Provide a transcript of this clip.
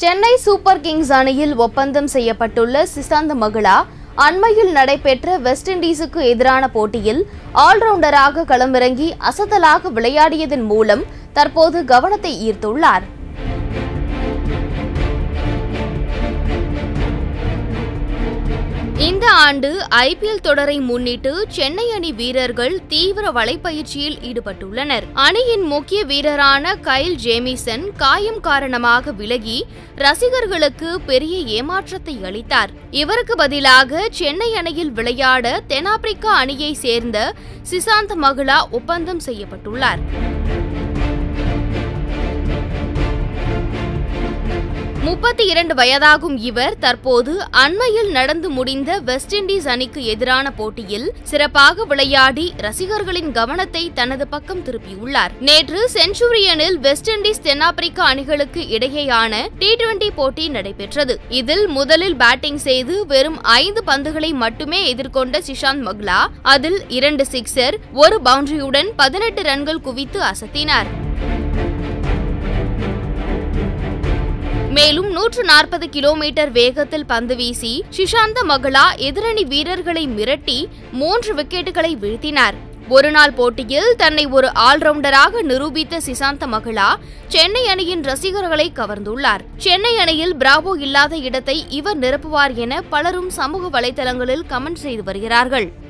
Chennai super Kings அணியில் ஒப்பந்தம் செய்யப்பட்டுள்ள சிசாந்த் மகளா அண்மையில் நடைபெற்ற வெஸ்ட் இண்டீஸுக்கு எதிரான போட்டியில் ஆல்ரவுண்டராக களமிறங்கி அசத்தலாக விளையாடியதன் மூலம் தற்போது கவனத்தை ஈர்த்துள்ளார் இந்த ஆண்டு ஐபிஎல் தொடரை முன்னிட்டு சென்னை அணி வீரர்கள் தீவிர வலைப்பயிற்சியில் ஈடுபட்டுள்ளனர் அணியின் முக்கிய வீரரான கைல் ஜேமிசன் காயம் காரணமாக விலகி ரசிகர்களுக்கு பெரிய ஏமாற்றத்தை அளித்தார் இவருக்கு பதிலாக சென்னை அணியில் விளையாட தென்னாப்பிரிக்கா அணியை சேர்ந்த சிசாந்த் மகளா ஒப்பந்தம் செய்யப்பட்டுள்ளார் முப்பத்தி இரண்டு வயதாகும் இவர் தற்போது அண்மையில் நடந்து முடிந்த வெஸ்ட் இண்டீஸ் அணிக்கு எதிரான போட்டியில் சிறப்பாக விளையாடி ரசிகர்களின் கவனத்தை தனது பக்கம் திருப்பியுள்ளார் நேற்று செஞ்சுரியனில் வெஸ்ட் இண்டீஸ் தென்னாப்பிரிக்கா அணிகளுக்கு இடையேயான டி டுவெண்டி போட்டி நடைபெற்றது இதில் முதலில் பேட்டிங் செய்து வெறும் ஐந்து பந்துகளை மட்டுமே எதிர்கொண்ட சிஷாந்த் மக்லா அதில் இரண்டு சிக்ஸர் ஒரு பவுண்டரியுடன் பதினெட்டு ரன்கள் குவித்து அசத்தினார் மேலும் நூற்று நாற்பது கிலோமீட்டர் வேகத்தில் பந்து வீசி சிஷாந்த மகளா எதிரணி வீரர்களை மிரட்டி மூன்று விக்கெட்டுகளை வீழ்த்தினார் ஒருநாள் போட்டியில் தன்னை ஒரு ஆல்ரவுண்டராக நிரூபித்த சிசாந்த மகளா சென்னை அணியின் ரசிகர்களை கவர்ந்துள்ளார் சென்னை அணியில் பிராவோ இல்லாத இடத்தை இவர் நிரப்புவார் என பலரும் சமூக வலைதளங்களில் கமெண்ட் செய்து வருகிறார்கள்